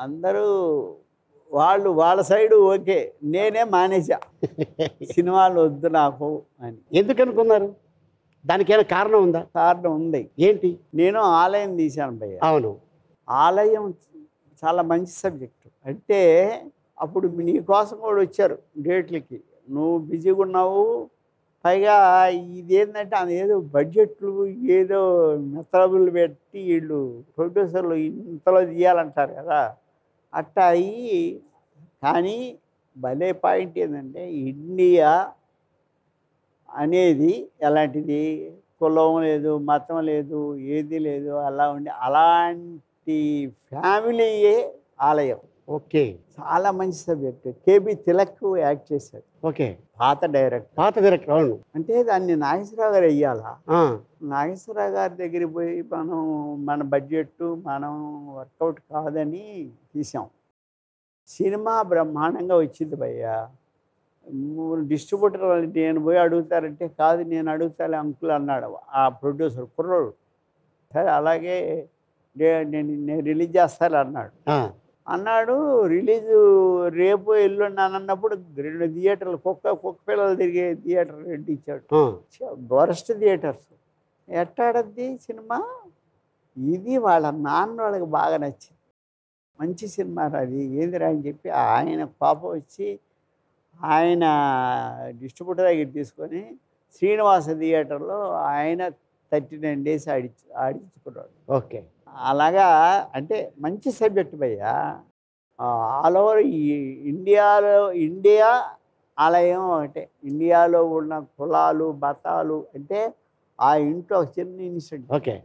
అందరూ వాళ్ళు వాళ్ళ సైడు ఓకే నేనే మానేసా సినిమాలు వద్దు నాకు అని ఎందుకు అనుకున్నారు దానికైనా కారణం ఉందా కారణం ఉంది ఏంటి నేను ఆలయం తీశాను భయ్య అవును ఆలయం చాలా మంచి సబ్జెక్టు అంటే అప్పుడు నీ కోసం కూడా వచ్చారు డేట్లకి నువ్వు బిజీగా ఉన్నావు పైగా ఇదేంటంటే అది ఏదో బడ్జెట్లు ఏదో మెత్తబులు పెట్టి వీళ్ళు ప్రొడ్యూసర్లు ఇంతలో తీయాలంటారు కదా అట్టా అయ్యి కానీ భలే పాయింట్ ఏంటంటే ఇండియా అనేది ఎలాంటిది కులం లేదు మతం లేదు ఏది లేదు అలా ఉండి అలాంటి ఫ్యామిలీయే ఆలయం ఓకే చాలా మంచి సబ్జెక్ట్ కేబి తిలక్ యాక్ట్ చేశాడు ఓకే పాత డైరెక్టర్ పాత డైరెక్టర్ అవును అంటే దాన్ని నాగేశ్వరరావు గారు వెయ్యాలా ఆ, నాగేశ్వరరావు గారి దగ్గరికి పోయి మనం మన బడ్జెట్ మనం వర్కౌట్ కాదని తీసాం సినిమా బ్రహ్మాండంగా వచ్చింది భయ్య డిస్ట్రిబ్యూటర్ నేను పోయి అడుగుతారంటే కాదు నేను అడుగుతాలే అంకుల్ అన్నాడు ఆ ప్రొడ్యూసర్ కుర్రోడు సరే అలాగే నే- నేను నేను రిలీజ్ చేస్తాను అన్నాడు ఆ, అన్నాడు రిలీజ్ రేపు ఎల్లుండి అని అన్నప్పుడు రెండు థియేటర్లు కుక్క కుక్క పిల్లలు తిరిగే థియేటర్ రెండు ఇచ్చాడు ఆ, వరస్ట్ థియేటర్స్ ఎట్టాడద్ది సినిమా ఇది వాళ్ళ నాన్న వాళ్ళకి బాగా నచ్చింది మంచి సినిమా రా అది ఏందిరా అని చెప్పి ఆయన కోపం వచ్చి ఆయన డిస్ట్రిబ్యూటర్ దగ్గర తీసుకొని శ్రీనివాస థియేటర్లో ఆయన థర్టీ నైన్ డేస్ ఆడి ఆడించుకున్నాడు ఓకే అలాగా అంటే మంచి సబ్జెక్ట్ భయ్యా ఆల్ ఓవర్ ఈ ఇండియాలో ఇండియా ఆలయం ఒకటే ఇండియాలో ఉన్న కులాలు మతాలు అంటే ఆ ఇంట్లో ఒక చిన్న ఇన్సిడెంట్ ఓకే